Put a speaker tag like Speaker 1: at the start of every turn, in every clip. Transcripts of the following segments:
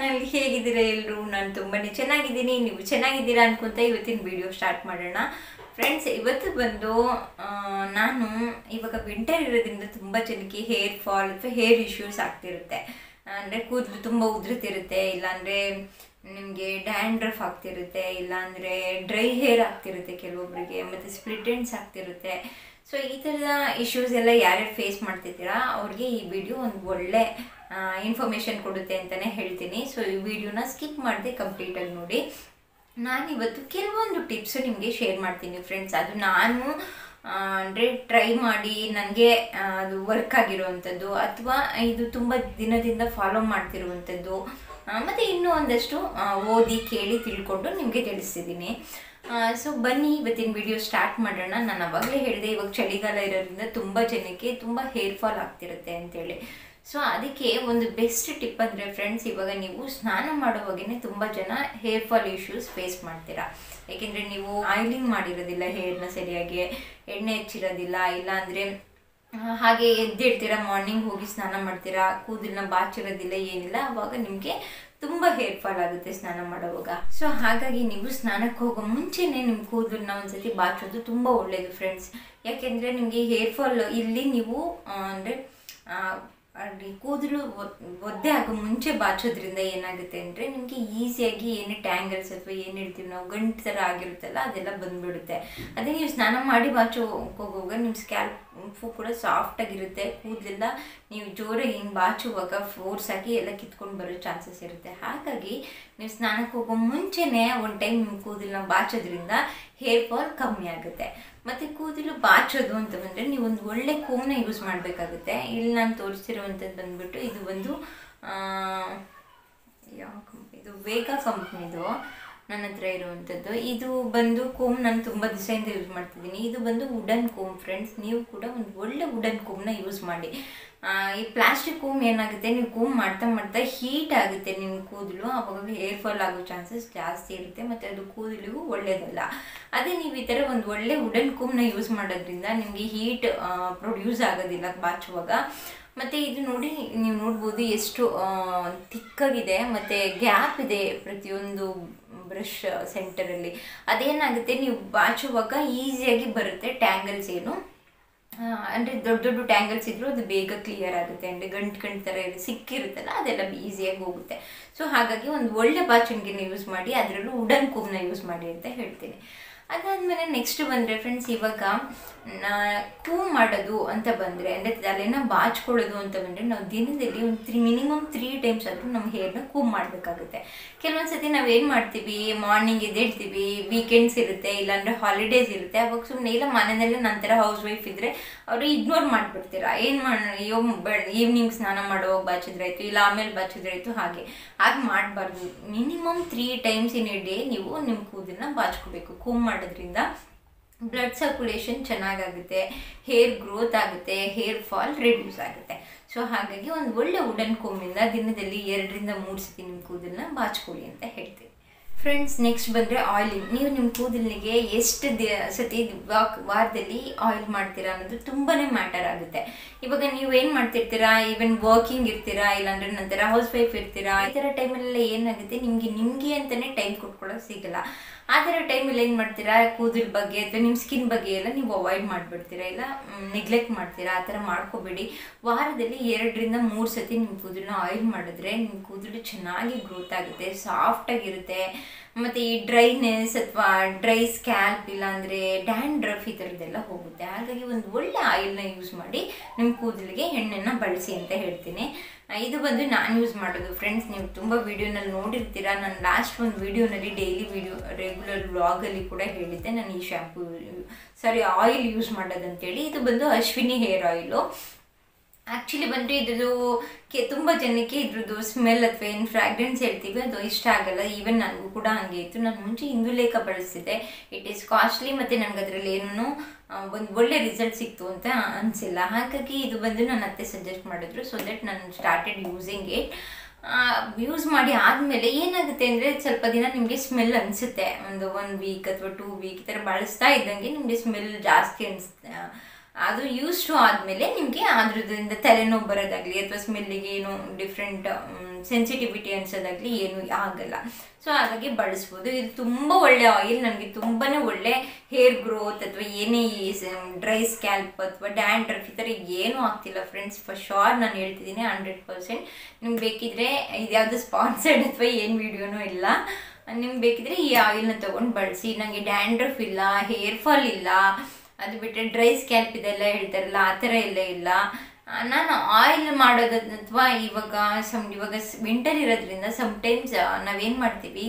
Speaker 1: channel ಹೇಗಿದ್ದೀರಾ ಎಲ್ಲರೂ ನಾನು ತುಂಬಾ ಚೆನ್ನಾಗಿದ್ದೀನಿ ನೀವು ಚೆನ್ನಾಗಿದ್ದೀರಾ ಅನ್ಕೊಂತ ಇವತ್ತಿನ ವಿಡಿಯೋ ಸ್ಟಾರ್ಟ್ ಮಾಡೋಣ ಫ್ರೆಂಡ್ಸ್ ಇವತ್ತು ಬಂದು ಆ, ನಾನು ಇವಾಗ ವಿಂಟರ್ ಇರೋದ್ರಿಂದ ತುಂಬ ಜನಕ್ಕೆ ಹೇರ್ ಫಾಲ್ ಅಥವಾ ಹೇರ್ ಇಶ್ಯೂಸ್ ಆಗ್ತಿರುತ್ತೆ ಅಂದರೆ ಕೂದಲು ತುಂಬ ಉದುರುತ್ತಿರುತ್ತೆ ಇಲ್ಲಾಂದರೆ ನಿಮಗೆ ಡ್ಯಾಂಡ್ರಫ್ ಆಗ್ತಿರುತ್ತೆ ಇಲ್ಲಾಂದರೆ ಡ್ರೈ ಹೇರ್ ಆಗ್ತಿರುತ್ತೆ ಕೆಲವೊಬ್ಬರಿಗೆ ಮತ್ತು ಸ್ಪ್ಲಿಟ್ ಎಂಡ್ಸ್ ಆಗ್ತಿರುತ್ತೆ ಸೊ ಈ ಥರದ ಇಶ್ಯೂಸ್ ಎಲ್ಲ ಯಾರ್ಯಾರು ಫೇಸ್ ಮಾಡ್ತಿದ್ದೀರಾ ಅವ್ರಿಗೆ ಈ ವಿಡಿಯೋ ಒಂದು ಒಳ್ಳೆ ಇನ್ಫಾರ್ಮೇಷನ್ ಕೊಡುತ್ತೆ ಅಂತಲೇ ಹೇಳ್ತೀನಿ ಸೊ ಈ ವಿಡಿಯೋನ ಸ್ಕಿಪ್ ಮಾಡದೆ ಕಂಪ್ಲೀಟಾಗಿ ನೋಡಿ ನಾನಿವತ್ತು ಕೆಲವೊಂದು ಟಿಪ್ಸು ನಿಮಗೆ ಶೇರ್ ಮಾಡ್ತೀನಿ ಫ್ರೆಂಡ್ಸ್ ಅದು ನಾನು ಅಂದರೆ ಟ್ರೈ ಮಾಡಿ ನನಗೆ ಅದು ವರ್ಕ್ ಆಗಿರುವಂಥದ್ದು ಅಥವಾ ಇದು ತುಂಬ ದಿನದಿಂದ ಫಾಲೋ ಮಾಡ್ತಿರುವಂಥದ್ದು ಆ, ಮತ್ತು ಇನ್ನೂ ಒಂದಷ್ಟು ಆ, ಓದಿ ಕೇಳಿ ತಿಳ್ಕೊಂಡು ನಿಮಗೆ ತಿಳಿಸ್ತಿದ್ದೀನಿ ಸೊ ಬನ್ನಿ ಇವತ್ತಿನ ವಿಡಿಯೋ ಸ್ಟಾರ್ಟ್ ಮಾಡೋಣ ನಾನು ಅವಾಗಲೇ ಹೇಳಿದೆ ಇವಾಗ ಚಳಿಗಾಲ ಇರೋದ್ರಿಂದ ತುಂಬ ಜನಕ್ಕೆ ತುಂಬ ಹೇರ್ ಫಾಲ್ ಆಗ್ತಿರುತ್ತೆ ಅಂತೇಳಿ ಸೊ ಅದಕ್ಕೆ ಒಂದು ಬೆಸ್ಟ್ ಟಿಪ್ ಅಂದರೆ ಫ್ರೆಂಡ್ಸ್ ಇವಾಗ ನೀವು ಸ್ನಾನ ಮಾಡುವಾಗೇ ತುಂಬ ಜನ ಹೇರ್ ಫಾಲ್ ಇಶ್ಯೂಸ್ ಫೇಸ್ ಮಾಡ್ತೀರಾ ಏಕೆಂದರೆ ನೀವು ಆಯಿಲಿಂಗ್ ಮಾಡಿರೋದಿಲ್ಲ ಹೇರ್ನ ಸರಿಯಾಗಿ ಎಣ್ಣೆ ಹಚ್ಚಿರೋದಿಲ್ಲ ಇಲ್ಲಾಂದರೆ ಹಾಗೆ ಎದ್ದಿಡ್ತೀರಾ ಮಾರ್ನಿಂಗ್ ಹೋಗಿ ಸ್ನಾನ ಮಾಡ್ತೀರಾ ಕೂದಲನ್ನ ಬಾಚಿರೋದಿಲ್ಲ ಏನಿಲ್ಲ ಅವಾಗ ನಿಮಗೆ ತುಂಬ ಹೇರ್ ಫಾಲ್ ಆಗುತ್ತೆ ಸ್ನಾನ ಮಾಡುವಾಗ ಸೊ ಹಾಗಾಗಿ ನೀವು ಸ್ನಾನಕ್ಕೆ ಹೋಗೋ ಮುಂಚೆನೇ ನಿಮ್ಮ ಕೂದಲನ್ನ ಒಂದ್ಸತಿ ಬಾಚೋದು ತುಂಬ ಒಳ್ಳೆಯದು ಫ್ರೆಂಡ್ಸ್ ಯಾಕೆಂದರೆ ನಿಮಗೆ ಹೇರ್ ಫಾಲ್ ಇಲ್ಲಿ ನೀವು ಅಂದರೆ ಅಲ್ಲಿ ಕೂದಲು ಒದ್- ಒದ್ದೆ ಆಗೋ ಮುಂಚೆ ಬಾಚೋದ್ರಿಂದ ಏನಾಗುತ್ತೆ ಅಂದರೆ ನಿಮಗೆ ಈಸಿಯಾಗಿ ಏನೇ ಟ್ಯಾಂಗಲ್ಸ್ ಅಥವಾ ಏನು ಹೇಳ್ತೀವಿ ನಾವು ಗಂಟು ಥರ ಆಗಿರುತ್ತಲ್ಲ ಅದೆಲ್ಲ ಬಂದ್ಬಿಡುತ್ತೆ ಅದೇ ನೀವು ಸ್ನಾನ ಮಾಡಿ ಬಾಚೋ ಹೋಗುವಾಗ ನಿಮ್ಮ ಸ್ಕ್ಯಾಲ್ಪು ಕೂಡ ಸಾಫ್ಟಾಗಿರುತ್ತೆ ಕೂದಲೆಲ್ಲ ನೀವು ಜೋರಾಗಿ ಹಿಂಗೆ ಬಾಚುವಾಗ ಫೋರ್ಸ್ ಆಗಿ ಎಲ್ಲ ಕಿತ್ಕೊಂಡು ಬರೋ ಚಾನ್ಸಸ್ ಇರುತ್ತೆ ಹಾಗಾಗಿ ನೀವು ಸ್ನಾನಕ್ಕೆ ಹೋಗೋ ಮುಂಚೆನೇ ಒಂದು ಟೈಮ್ ನಿಮ್ಮ ಕೂದಲನ್ನ ಬಾಚೋದ್ರಿಂದ ಹೇರ್ ಫಾಲ್ ಕಮ್ಮಿ ಆಗುತ್ತೆ ಮತ್ತು ಕೂದಲು ಬಾಚೋದು ಅಂತ ಬಂದರೆ ನೀವು ಒಂದು ಒಳ್ಳೆ ಕೋಮ್ನ ಯೂಸ್ ಮಾಡಬೇಕಾಗುತ್ತೆ ಇಲ್ಲಿ ನಾನು ತೋರಿಸ್ತಿರುವಂಥದ್ದು ಬಂದ್ಬಿಟ್ಟು ಇದು ಒಂದು ಆ, ಯಾವ ಕಂಪ್ನಿ ಇದು ವೇಗ ಕಂಪ್ನಿದು ನನ್ನ ಹತ್ರ ಇರುವಂಥದ್ದು ಇದು ಬಂದು ಕೋಮ್ ನಾನು ತುಂಬ ದಿವಸದಿಂದ ಯೂಸ್ ಮಾಡ್ತಿದ್ದೀನಿ ಇದು ಬಂದು ವುಡನ್ ಕೋಮ್ ಫ್ರೆಂಡ್ಸ್ ನೀವು ಕೂಡ ಒಂದು ಒಳ್ಳೆ ವುಡನ್ ಕೋಮ್ನ ಯೂಸ್ ಮಾಡಿ ಆ, ಈ ಪ್ಲಾಸ್ಟಿಕ್ ಕೋಮ್ ಏನಾಗುತ್ತೆ ನೀವು ಕೋಮ್ ಮಾಡ್ತಾ ಮಾಡ್ತಾ ಹೀಟ್ ಆಗುತ್ತೆ ನಿಮ್ಮ ಕೂದಲು ಅವಾಗ ಹೇರ್ ಫಾಲ್ ಆಗೋ ಚಾನ್ಸಸ್ ಜಾಸ್ತಿ ಇರುತ್ತೆ ಮತ್ತು ಅದು ಕೂದಲಿಗೂ ಒಳ್ಳೆಯದಲ್ಲ ಅದೇ ನೀವು ಈ ಥರ ಒಂದು ಒಳ್ಳೆ ವುಡನ್ ಕೋಮ್ನ ಯೂಸ್ ಮಾಡೋದ್ರಿಂದ ನಿಮಗೆ ಹೀಟ್ ಪ್ರೊಡ್ಯೂಸ್ ಆಗೋದಿಲ್ಲ ಬಾಚುವಾಗ ಮತ್ತು ಇದು ನೋಡಿ ನೀವು ನೋಡ್ಬೋದು ಎಷ್ಟು ತಿಕ್ಕಾಗಿದೆ ಮತ್ತು ಗ್ಯಾಪ್ ಇದೆ ಪ್ರತಿಯೊಂದು ಬ್ರಷ್ ಸೆಂಟರಲ್ಲಿ ಅದೇನಾಗುತ್ತೆ ನೀವು ಬಾಚುವಾಗ ಈಸಿಯಾಗಿ ಬರುತ್ತೆ ಟ್ಯಾಂಗಲ್ಸ್ ಏನು ಅಂದರೆ ದೊಡ್ಡ ದೊಡ್ಡ ಟ್ಯಾಂಗಲ್ಸ್ ಇದ್ರೂ ಅದು ಬೇಗ ಕ್ಲಿಯರ್ ಆಗುತ್ತೆ ಅಂದರೆ ಗಂಟು ಗಂಟು ಥರ ಇರೋ ಸಿಕ್ಕಿರುತ್ತಲ್ಲ ಅದೆಲ್ಲ ಈಸಿಯಾಗಿ ಹೋಗುತ್ತೆ ಸೊ ಹಾಗಾಗಿ ಒಂದು ಒಳ್ಳೆ ಬಾಚಣಿಗೆನ ಯೂಸ್ ಮಾಡಿ ಅದರಲ್ಲೂ ವುಡನ್ ಕೂಮ್ನ ಯೂಸ್ ಮಾಡಿ ಅಂತ ಹೇಳ್ತೀನಿ ಅದಾದಮೇಲೆ ನೆಕ್ಸ್ಟ್ ಬಂದರೆ ಫ್ರೆಂಡ್ಸ್ ಇವಾಗ ಕೂಮ್ ಮಾಡೋದು ಅಂತ ಬಂದರೆ ಅಂದರೆ ತಲೆನ ಬಾಚ್ಕೊಳ್ಳೋದು ಅಂತ ಬಂದರೆ ನಾವು ದಿನದಲ್ಲಿ ಒಂದು ತ್ರೀ ಮಿನಿಮಮ್ ತ್ರೀ ಟೈಮ್ಸ್ ಆದರೂ ನಮ್ಮ ಹೇರ್ನ ಕೂಮ್ ಮಾಡಬೇಕಾಗುತ್ತೆ ಕೆಲವೊಂದು ಸತಿ ನಾವು ಏನು ಮಾಡ್ತೀವಿ ಮಾರ್ನಿಂಗ್ ಎದ್ದೇಳ್ತೀವಿ ವೀಕೆಂಡ್ಸ್ ಇರುತ್ತೆ ಇಲ್ಲಾಂದರೆ ಹಾಲಿಡೇಸ್ ಇರುತ್ತೆ ಅವಾಗ ಸುಮ್ಮನೆ ಇಲ್ಲ ಮನೆಯಲ್ಲೇ ನಂತರ ಹೌಸ್ ವೈಫ್ ಇದ್ದರೆ ಅವರು ಇಗ್ನೋರ್ ಮಾಡಿಬಿಡ್ತೀರಾ ಏನು ಮಾಡ ಅಯ್ಯೋ ಈವ್ನಿಂಗ್ ಸ್ನಾನ ಮಾಡುವಾಗ ಬಾಚಿದ್ರಾಯ್ತು ಇಲ್ಲ ಆಮೇಲೆ ಬಾಚಿದ್ರಾಯ್ತು ಹಾಗೆ ಹಾಗೆ ಮಾಡಬಾರ್ದು minimum three times in a day ನೀವು ನಿಮ್ಮ ಕೂದಲನ್ನ ಬಾಚ್ಕೋಬೇಕು ಕೂಮ್ ಮಾಡೋದ್ರಿಂದ ಬ್ಲಡ್ ಸರ್ಕ್ಯುಲೇಷನ್ ಚೆನ್ನಾಗಾಗುತ್ತೆ ಹೇರ್ ಗ್ರೋತ್ ಆಗುತ್ತೆ ಹೇರ್ ಫಾಲ್ ರಿಡ್ಯೂಸ್ ಆಗುತ್ತೆ ಸೊ ಹಾಗಾಗಿ ಒಂದು ಒಳ್ಳೆ ವುಡನ್ ಕೋಮಿಂದ ದಿನದಲ್ಲಿ ಎರಡರಿಂದ ಮೂರು ಸತಿ ನಿಮ್ಮ ಕೂದಲನ್ನ ಬಾಚ್ಕೊಳ್ಳಿ ಅಂತ ಹೇಳ್ತೀನಿ ಫ್ರೆಂಡ್ಸ್ ನೆಕ್ಸ್ಟ್ ಬಂದರೆ ಆಯಿಲಿಂಗ್ ನೀವು ನಿಮ್ಮ ಕೂದಲಿಗೆ ಎಷ್ಟು ದಿ ಸತಿ ವಾಕ್ ವಾರದಲ್ಲಿ ಆಯಿಲ್ ಮಾಡ್ತೀರಾ ಅನ್ನೋದು ತುಂಬಾ ಮ್ಯಾಟರ್ ಆಗುತ್ತೆ ಇವಾಗ ನೀವು ಏನು ಮಾಡ್ತಿರ್ತೀರಾ ಈವನ್ ವರ್ಕಿಂಗ್ ಇರ್ತೀರಾ ಇಲ್ಲಾಂದ್ರೆ ನಂತರ ಹೌಸ್ ವೈಫ್ ಇರ್ತೀರಾ ಈ ಥರ ಟೈಮಲ್ಲೆಲ್ಲ ಏನಾಗುತ್ತೆ ನಿಮಗೆ ನಿಮಗೆ ಅಂತಲೇ ಟೈಮ್ ಕೊಟ್ಕೊಳ್ಳೋಕೆ ಸಿಗಲ್ಲ ಆ ಥರ ಟೈಮಲ್ಲಿ ಏನು ಮಾಡ್ತೀರಾ ಕೂದಲ ಬಗ್ಗೆ ಅಥವಾ ನಿಮ್ಮ ಸ್ಕಿನ್ ಬಗ್ಗೆ ಎಲ್ಲ ನೀವು ಅವಾಯ್ಡ್ ಮಾಡಿಬಿಡ್ತೀರಾ ಇಲ್ಲ ನೆಗ್ಲೆಕ್ಟ್ ಮಾಡ್ತೀರಾ ಆ ಥರ ಮಾಡ್ಕೋಬೇಡಿ ವಾರದಲ್ಲಿ ಎರಡರಿಂದ ಮೂರು ಸತಿ ನಿಮ್ಮ ಕೂದಲನ್ನ ಆಯಿಲ್ ಮಾಡಿದ್ರೆ ನಿಮ್ಮ ಕೂದಲು ಚೆನ್ನಾಗಿ ಗ್ರೋತ್ ಆಗುತ್ತೆ ಸಾಫ್ಟಾಗಿರುತ್ತೆ ಮತ್ತು ಈ ಡ್ರೈನೆಸ್ ಅಥವಾ ಡ್ರೈ ಸ್ಕ್ಯಾಲ್ಪ್ ಇಲ್ಲಾಂದರೆ ಡ್ಯಾಂಡ್ರಫ್ ಈ ಥರದ್ದೆಲ್ಲ ಹೋಗುತ್ತೆ ಹಾಗಾಗಿ ಒಂದು ಒಳ್ಳೆ ಆಯಿಲ್ನ ಯೂಸ್ ಮಾಡಿ ನಿಮ್ಮ ಕೂದಲಿಗೆ ಎಣ್ಣೆನ ಬಳಸಿ ಅಂತ ಹೇಳ್ತೀನಿ ಆ, ಇದು ಬಂದು ನಾನು ಯೂಸ್ ಮಾಡೋದು ಫ್ರೆಂಡ್ಸ್ ನೀವು ತುಂಬ ವೀಡಿಯೋನಲ್ಲಿ ನೋಡಿರ್ತೀರಾ ನಾನು ಲಾಸ್ಟ್ ಒಂದು ವೀಡಿಯೋನಲ್ಲಿ ಡೈಲಿ ವೀಡಿಯೋ ರೆಗ್ಯುಲರ್ ವ್ಲಾಗಲ್ಲಿ ಕೂಡ ಹೇಳಿದ್ದೆ ನಾನು ಈ ಶಾಂಪೂ ಸಾರಿ ಆಯಿಲ್ ಯೂಸ್ ಮಾಡೋದಂತೇಳಿ ಇದು ಬಂದು ಅಶ್ವಿನಿ ಹೇರ್ ಆಯಿಲು ಆ್ಯಕ್ಚುಲಿ ಬಂದರೆ ಇದ್ರದ್ದು ಕೆ ತುಂಬ ಜನಕ್ಕೆ ಇದ್ರದ್ದು ಸ್ಮೆಲ್ ಅಥವಾ ಏನು ಫ್ರಾಗ್ರೆನ್ಸ್ ಹೇಳ್ತೀವಿ ಅದು ಇಷ್ಟ ಆಗಲ್ಲ ಈವನ್ ನನಗೂ ಕೂಡ ಹಾಗೆ ಇತ್ತು ನಾನು ಮುಂಚೆ ಇಂದುಲೇಖ ಬಳಸ್ತಿದ್ದೆ ಇಟ್ ಈಸ್ ಕಾಸ್ಟ್ಲಿ ಮತ್ತು ನನಗೆ ಅದರಲ್ಲಿ ಏನೂ ಒಂದು ಒಳ್ಳೆ ರಿಸಲ್ಟ್ ಸಿಕ್ತು ಅಂತ ಅನಿಸಿಲ್ಲ ಹಾಗಾಗಿ ಇದು ಬಂದು ನನ್ನ ಅತ್ತೆ ಸಜೆಸ್ಟ್ ಮಾಡಿದ್ರು ಸೊ ದಟ್ ನಾನು ಸ್ಟಾರ್ಟೆಡ್ ಯೂಸಿಂಗ್ ಇಟ್ ಯೂಸ್ ಮಾಡಿ ಆದಮೇಲೆ ಏನಾಗುತ್ತೆ ಅಂದರೆ ಸ್ವಲ್ಪ ದಿನ ನಿಮಗೆ ಸ್ಮೆಲ್ ಅನಿಸುತ್ತೆ ಒಂದು ಒನ್ ವೀಕ್ ಅಥವಾ ಟೂ ವೀಕ್ ಈ ಥರ ಬಳಸ್ತಾ ಇದ್ದಂಗೆ ನಿಮಗೆ ಸ್ಮೆಲ್ ಜಾಸ್ತಿ ಅನಿಸುತ್ತೆ ಅದು ಯೂಸ್ ಟು ಆದಮೇಲೆ ನಿಮಗೆ ಅದ್ರದ್ರಿಂದ ತಲೆನೋವು ಬರೋದಾಗಲಿ ಅಥವಾ ಸ್ಮೆಲ್ಲಿಗೆ ಏನೋ ಡಿಫ್ರೆಂಟ್ ಸೆನ್ಸಿಟಿವಿಟಿ ಅನ್ಸೋದಾಗಲಿ ಏನು ಆಗಲ್ಲ ಸೊ ಹಾಗಾಗಿ ಬಳಸ್ಬೋದು ಇದು ತುಂಬ ಒಳ್ಳೆ ಆಯಿಲ್ ನನಗೆ ತುಂಬಾ ಒಳ್ಳೆ ಹೇರ್ ಗ್ರೋತ್ ಅಥವಾ ಏನೇ ಈ ಡ್ರೈ ಸ್ಕ್ಯಾಲ್ಪ್ ಅಥವಾ ಡ್ಯಾಂಡ್ರಫ್ ಈ ಥರ ಏನೂ ಆಗ್ತಿಲ್ಲ ಫ್ರೆಂಡ್ಸ್ ಫಾರ್ ಶೋರ್ ನಾನು ಹೇಳ್ತಿದ್ದೀನಿ ಹಂಡ್ರೆಡ್ ಪರ್ಸೆಂಟ್ ನಿಮ್ಗೆ ಬೇಕಿದ್ರೆ ಇದ್ಯಾವುದು ಸ್ಪಾನ್ಸರ್ಡ್ ಅಥವಾ ಏನು ವಿಡಿಯೋನೂ ಇಲ್ಲ ನಿಮ್ಗೆ ಬೇಕಿದ್ರೆ ಈ ಆಯಿಲ್ನ ತೊಗೊಂಡು ಬಳಸಿ ನನಗೆ ಡ್ಯಾಂಡ್ರಫ್ ಇಲ್ಲ ಹೇರ್ ಫಾಲ್ ಇಲ್ಲ ಅದು ಬಿಟ್ಟರೆ ಡ್ರೈ ಸ್ಕ್ಯಾಲ್ಪ್ ಇದೆಲ್ಲ ಹೇಳ್ತಾರಲ್ಲ ಆ ಥರ ಎಲ್ಲ ಇಲ್ಲ ಆ, ನಾನು ಆಯಿಲ್ ಮಾಡೋದು ಅಥವಾ ಇವಾಗ ಸಮ್ ಇವಾಗ ವಿಂಟರ್ ಇರೋದ್ರಿಂದ ಸಮ್ಟೈಮ್ಸ್ ನಾವೇನು ಮಾಡ್ತೀವಿ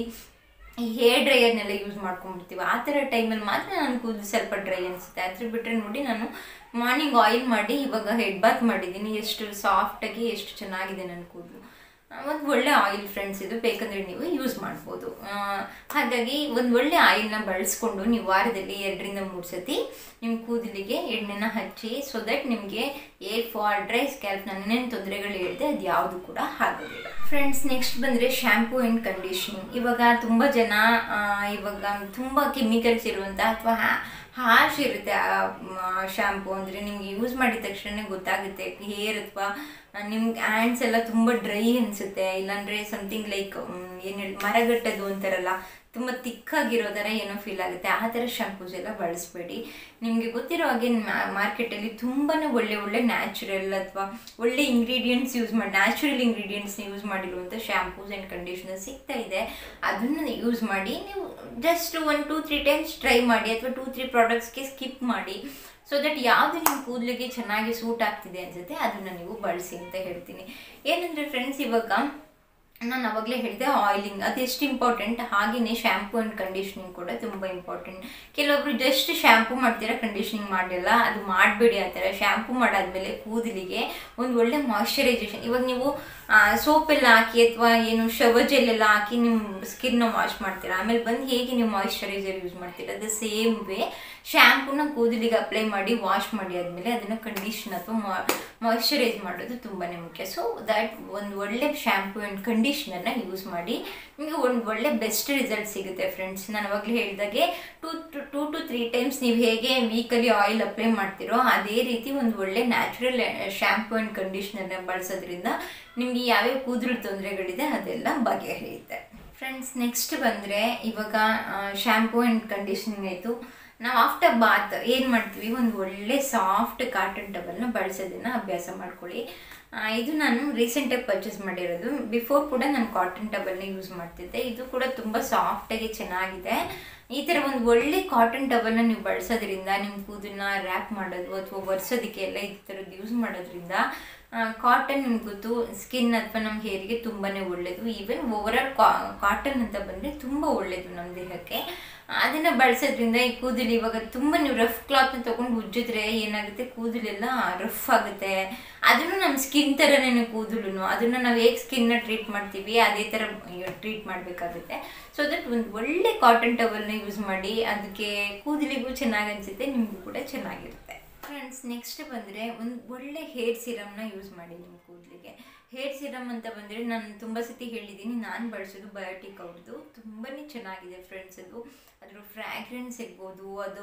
Speaker 1: ಈ ಹೇರ್ ಡ್ರೈಯರ್ನೆಲ್ಲ ಯೂಸ್ ಮಾಡ್ಕೊಂಡ್ಬಿಡ್ತೀವಿ ಆ ಥರ ಟೈಮಲ್ಲಿ ಮಾತ್ರ ನನ್ನ ಕೂದಲು ಸ್ವಲ್ಪ ಡ್ರೈ ಅನಿಸುತ್ತೆ ಅದ್ರ ಬಿಟ್ಟರೆ ನೋಡಿ ನಾನು ಮಾರ್ನಿಂಗ್ ಆಯಿಲ್ ಮಾಡಿ ಇವಾಗ ಹೆಡ್ ಬಾತ್ ಮಾಡಿದ್ದೀನಿ ಎಷ್ಟು ಸಾಫ್ಟಾಗಿ ಎಷ್ಟು ಚೆನ್ನಾಗಿದೆ ನನ್ನ ಕೂದಲು ಒಂದು ಒಳ್ಳೆ ಆಯಿಲ್ ಫ್ರೆಂಡ್ಸ್ ಇದು ಬೇಕಂದರೆ ನೀವು ಯೂಸ್ ಮಾಡ್ಬೋದು ಆ, ಹಾಗಾಗಿ ಒಂದು ಒಳ್ಳೆ ಆಯಿಲ್ನ ಬಳಸ್ಕೊಂಡು ನೀವು ವಾರದಲ್ಲಿ ಎರಡರಿಂದ ಮೂರು ಸತಿ ನಿಮ್ಮ ಕೂದಲಿಗೆ ಎಣ್ಣೆನ ಹಚ್ಚಿ ಸೊ ದಟ್ ನಿಮಗೆ ಏರ್ ಫಾಲ್ ಡ್ರೈ ಸ್ಕ್ಯಾಲ್ಪ್ ನನ್ನೇನು ತೊಂದರೆಗಳು ಹೇಳಿದೆ ಅದು ಯಾವುದು ಕೂಡ ಆಗೋದಿಲ್ಲ ಫ್ರೆಂಡ್ಸ್ ನೆಕ್ಸ್ಟ್ ಬಂದರೆ ಶ್ಯಾಂಪೂ ಆ್ಯಂಡ್ ಕಂಡೀಷನಿಂಗ್ ಇವಾಗ ತುಂಬ ಜನ ಆ, ಇವಾಗ ತುಂಬ ಕೆಮಿಕಲ್ಸ್ ಇರುವಂಥ ಅಥವಾ ಹಾಶ್ ಇರುತ್ತೆ ಆ ಶ್ಯಾಂಪು ಅಂದರೆ ನಿಮ್ಗೆ ಯೂಸ್ ಮಾಡಿದ ತಕ್ಷಣ ಗೊತ್ತಾಗುತ್ತೆ ಹೇರ್ ಅಥವಾ ನಿಮ್ಗೆ ಹ್ಯಾಂಡ್ಸ್ ಎಲ್ಲ ತುಂಬ ಡ್ರೈ ಅನಿಸುತ್ತೆ ಇಲ್ಲಾಂದರೆ ಸಮಥಿಂಗ್ ಲೈಕ್ ಏನು ಹೇಳಿ ಮರಗಟ್ಟದು ಅಂತಾರಲ್ಲ ತುಂಬ ತಿಕ್ಕಾಗಿರೋ ಥರ ಏನೋ ಫೀಲ್ ಆಗುತ್ತೆ ಆ ಥರ ಶಾಂಪೂಸ್ ಎಲ್ಲ ಬಳಸಬೇಡಿ ನಿಮಗೆ ಗೊತ್ತಿರೋ ಹಾಗೆ ಮಾರ್ಕೆಟಲ್ಲಿ ತುಂಬಾ ಒಳ್ಳೆ ಒಳ್ಳೆ ನ್ಯಾಚುರಲ್ ಅಥವಾ ಒಳ್ಳೆ ಇಂಗ್ರೀಡಿಯೆಂಟ್ಸ್ ಯೂಸ್ ಮಾಡಿ ನ್ಯಾಚುರಲ್ ಇಂಗ್ರೀಡಿಯೆಂಟ್ಸ್ನ ಯೂಸ್ ಮಾಡಿರುವಂಥ ಶ್ಯಾಂಪೂಸ್ ಆ್ಯಂಡ್ ಕಂಡೀಷನರ್ ಸಿಗ್ತಾ ಇದೆ ಅದನ್ನು ಯೂಸ್ ಮಾಡಿ ನೀವು just one two three times try ಮಾಡಿ ಅಥವಾ ಟೂ ತ್ರೀ ಪ್ರಾಡಕ್ಟ್ಸ್ಗೆ ಸ್ಕಿಪ್ ಮಾಡಿ ಸೊ ದಟ್ ಯಾವುದು ನಿಮ್ಮ ಕೂದಲಿಗೆ ಚೆನ್ನಾಗಿ ಸೂಟ್ ಆಗ್ತಿದೆ ಅನ್ಸುತ್ತೆ ಅದನ್ನು ನೀವು ಬಳಸಿ ಅಂತ ಹೇಳ್ತೀನಿ ಏನಂದರೆ ಫ್ರೆಂಡ್ಸ್ ಇವಾಗ ನಾನು ಅವಾಗಲೇ ಹೇಳಿದೆ ಆಯಿಲಿಂಗ್ ಅದು ಎಷ್ಟು ಇಂಪಾರ್ಟೆಂಟ್ ಹಾಗೆಯೇ ಶ್ಯಾಂಪು ಆ್ಯಂಡ್ ಕಂಡೀಷ್ನಿಂಗ್ ಕೂಡ ತುಂಬ ಇಂಪಾರ್ಟೆಂಟ್ ಕೆಲವೊಬ್ರು ಜಸ್ಟ್ ಶ್ಯಾಂಪು ಮಾಡ್ತೀರಾ ಕಂಡೀಷ್ನಿಂಗ್ ಮಾಡಿಲ್ಲ ಅದು ಮಾಡಬೇಡಿ ಆ ಥರ ಶ್ಯಾಂಪು ಮಾಡಾದ್ಮೇಲೆ ಕೂದಲಿಗೆ ಒಂದು ಒಳ್ಳೆ ಮಾಯ್ಶ್ಚರೈಸೇಷನ್ ಇವಾಗ ನೀವು ಸೋಪ್ ಎಲ್ಲ ಹಾಕಿ ಅಥವಾ ಏನು ಶವರ್ ಜೆಲ್ ಎಲ್ಲ ಹಾಕಿ ನಿಮ್ಮ ಸ್ಕಿನ್ನ ವಾಶ್ ಮಾಡ್ತೀರಾ ಆಮೇಲೆ ಬಂದು ಹೇಗೆ ನೀವು ಮಾಯ್ಶ್ಚರೈಸರ್ ಯೂಸ್ ಮಾಡ್ತೀರಾ ಅದು ಸೇಮ್ ವೇ ಶ್ಯಾಂಪೂನ ಕೂದಲಿಗೆ ಅಪ್ಲೈ ಮಾಡಿ ವಾಶ್ ಮಾಡಿ ಆದಮೇಲೆ ಅದನ್ನು ಕಂಡೀಷನ್ ಅಥವಾ ಮಾಯ್ಶ್ಚರೈಸ್ ಮಾಡೋದು ತುಂಬಾ ಮುಖ್ಯ ಸೊ ದ್ಯಾಟ್ ಒಂದು ಒಳ್ಳೆ ಶ್ಯಾಂಪೂ ಆ್ಯಂಡ್ ಕಂಡೀಷ್ನರ್ನ ಯೂಸ್ ಮಾಡಿ ನಿಮಗೆ ಒಂದು ಒಳ್ಳೆ ಬೆಸ್ಟ್ ರಿಸಲ್ಟ್ ಸಿಗುತ್ತೆ ಫ್ರೆಂಡ್ಸ್ ನಾನು ಅವಾಗಲೇ ಹೇಳಿದಾಗೆ two to two to three times ನೀವು ಹೇಗೆ ವೀಕಲಿ ಆಯಿಲ್ ಅಪ್ಲೈ ಮಾಡ್ತೀರೋ ಅದೇ ರೀತಿ ಒಂದು ಒಳ್ಳೆ ನ್ಯಾಚುರಲ್ ಶ್ಯಾಂಪೂ ಆ್ಯಂಡ್ ಕಂಡೀಷ್ನರ್ನ ಬಳಸೋದ್ರಿಂದ ನಿಮಗೆ ಯಾವ್ಯಾವ ಕೂದಲು ತೊಂದರೆಗಳಿದೆ ಅದೆಲ್ಲ ಬಗೆಹರಿಯುತ್ತೆ ಫ್ರೆಂಡ್ಸ್ ನೆಕ್ಸ್ಟ್ ಬಂದರೆ ಇವಾಗ ಶ್ಯಾಂಪೂ ಆ್ಯಂಡ್ ಕಂಡೀಷನಿಂಗ್ ಆಯಿತು ನಾವು ಆಫ್ಟರ್ ಬಾತ್ ಏನು ಮಾಡ್ತೀವಿ ಒಂದು ಒಳ್ಳೆ ಸಾಫ್ಟ್ ಕಾಟನ್ ಟವಲ್ನ ಬಳಸೋದನ್ನು ಅಭ್ಯಾಸ ಮಾಡ್ಕೊಳ್ಳಿ ಆ, ಇದು ನಾನು ರೀಸೆಂಟಾಗಿ ಪರ್ಚೇಸ್ ಮಾಡಿರೋದು ಬಿಫೋರ್ ಕೂಡ ನಾನು ಕಾಟನ್ ಟವಲ್ನ ಯೂಸ್ ಮಾಡ್ತಿದ್ದೆ ಇದು ಕೂಡ ತುಂಬ ಸಾಫ್ಟಾಗಿ ಚೆನ್ನಾಗಿದೆ ಈ ಥರ ಒಂದು ಒಳ್ಳೆ ಕಾಟನ್ ಟವಲ್ನ ನೀವು ಬಳಸೋದ್ರಿಂದ ನಿಮ್ಮ ಕೂದಲನ್ನ ರ್ಯಾಪ್ ಮಾಡೋದು ಅಥವಾ ಒರೆಸೋದಕ್ಕೆ ಎಲ್ಲ ಈ ಥರದ್ದು ಯೂಸ್ ಮಾಡೋದ್ರಿಂದ ಕಾಟನ್ ನಿಮ್ಗೆ ಗೊತ್ತು ಸ್ಕಿನ್ ಅಥವಾ ನಮ್ಮ ಹೇರಿಗೆ ತುಂಬಾ ಒಳ್ಳೆಯದು ಈವನ್ ಓವರಾಲ್ ಕಾಟನ್ ಅಂತ ಬಂದರೆ ತುಂಬ ಒಳ್ಳೆಯದು ನಮ್ಮ ದೇಹಕ್ಕೆ ಅದನ್ನು ಬಳಸೋದ್ರಿಂದ ಈ ಕೂದಲು ಇವಾಗ ತುಂಬ ನೀವು ರಫ್ ಕ್ಲಾತ್ನ ತೊಗೊಂಡು ಉಜ್ಜಿದ್ರೆ ಏನಾಗುತ್ತೆ ಕೂದಲೆಲ್ಲ ರಫ್ ಆಗುತ್ತೆ ಅದನ್ನು ನಮ್ಮ ಸ್ಕಿನ್ ಥರನೇ ಕೂದಲು ಅದನ್ನು ನಾವು ಹೇಗೆ ಸ್ಕಿನ್ನ ಟ್ರೀಟ್ ಮಾಡ್ತೀವಿ ಅದೇ ಥರ ಟ್ರೀಟ್ ಮಾಡಬೇಕಾಗುತ್ತೆ ಸೊ ದಟ್ ಒಂದು ಒಳ್ಳೆ ಕಾಟನ್ ಟವಲ್ನ ಯೂಸ್ ಮಾಡಿ ಅದಕ್ಕೆ ಕೂದಲಿಗೂ ಚೆನ್ನಾಗಿ ಅನಿಸುತ್ತೆ ನಿಮಗೂ ಕೂಡ ಚೆನ್ನಾಗಿರುತ್ತೆ ಫ್ರೆಂಡ್ಸ್ ನೆಕ್ಸ್ಟ್ ಬಂದರೆ ಒಂದು ಒಳ್ಳೆ ಹೇರ್ ಸಿರಮ್ನ ಯೂಸ್ ಮಾಡಿ ನಿಮ್ಮ ಕೂದಲಿಗೆ ಹೇರ್ ಸಿರಮ್ ಅಂತ ಬಂದರೆ ನಾನು ತುಂಬ ಸತಿ ಹೇಳಿದ್ದೀನಿ ನಾನು ಬಳಸೋದು ಬಯೋಟಿಕ್ ಅವ್ರದ್ದು ತುಂಬಾ ಚೆನ್ನಾಗಿದೆ ಫ್ರೆಂಡ್ಸ್ ಅದು ಅದ್ರ ಫ್ರ್ಯಾಗ್ರೆನ್ಸ್ ಇರ್ಬೋದು ಅದು